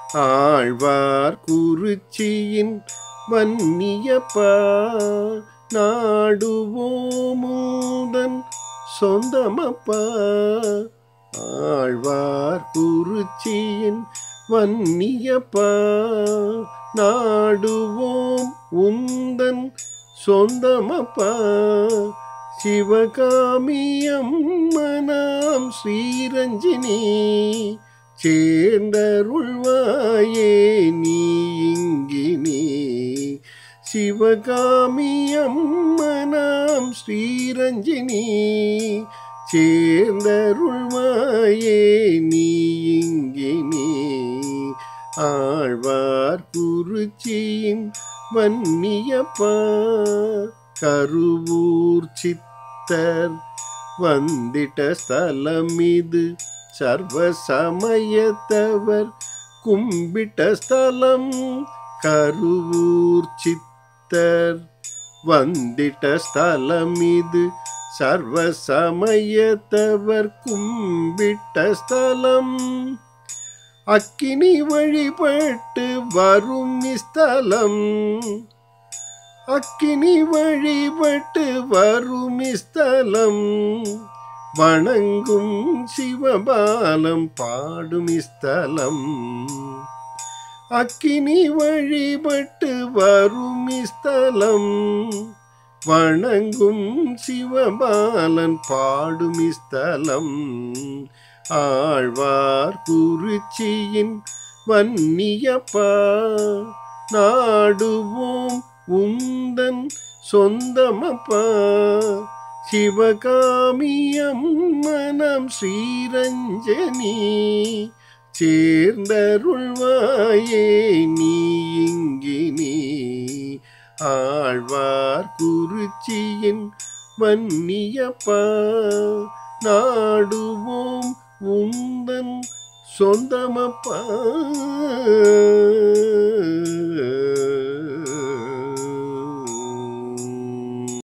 ஆழ்வார் குறிச்சியின் வன்னியப்பா நாடுவோமுதன் சொந்தமப்பா ஆழ்வார் குறிச்சியின் வன்னியப்பா நாடுவோம் உந்தன் சொந்தமப்பா சிவகாமியம்மனாம் ஸ்ரீரஞ்சினி சேர்ந்தருள்வாயே நீ இங்கினி சிவகாமியம்மனாம் ஸ்ரீரஞ்சினி சேர்ந்தருள்வாயே நீ இங்கினி ஆழ்வார் குறிச்சியின் வன்னியப்பா கருவூர் சித்தர் வந்திட்ட ஸ்தலம் இது சர்வ சமயத்தவர் கும்பிட்ட ஸ்தலம் கருவூர் சித்தர் வந்திட்ட ஸ்தலம் இது சர்வ சமயத்தவர் கும்பிட்ட ஸ்தலம் அக்கினி வழிபட்டு வரும் ஸ்தலம் அக்கினி வழிபட்டு வரும் ஸ்தலம் வணங்கும் சிவபாலம் பாடும் ஸ்தலம் அக்கினி வழிபட்டு வரும் ஸ்தலம் வணங்கும் சிவபாலன் பாடும் ஸ்தலம் ஆழ்வார் குறிச்சியின் வன்னியப்பா நாடுவோம் உந்தன் சொந்தமப்பா சிவகாமியம்மனம் ஸ்ரீரஞ்சனி சேர்ந்தருள்வாயே நீ இங்கினி ஆழ்வார் குறிச்சியின் வன்னியப்பா நாடுவோம் உந்தன் சொந்தமப்பா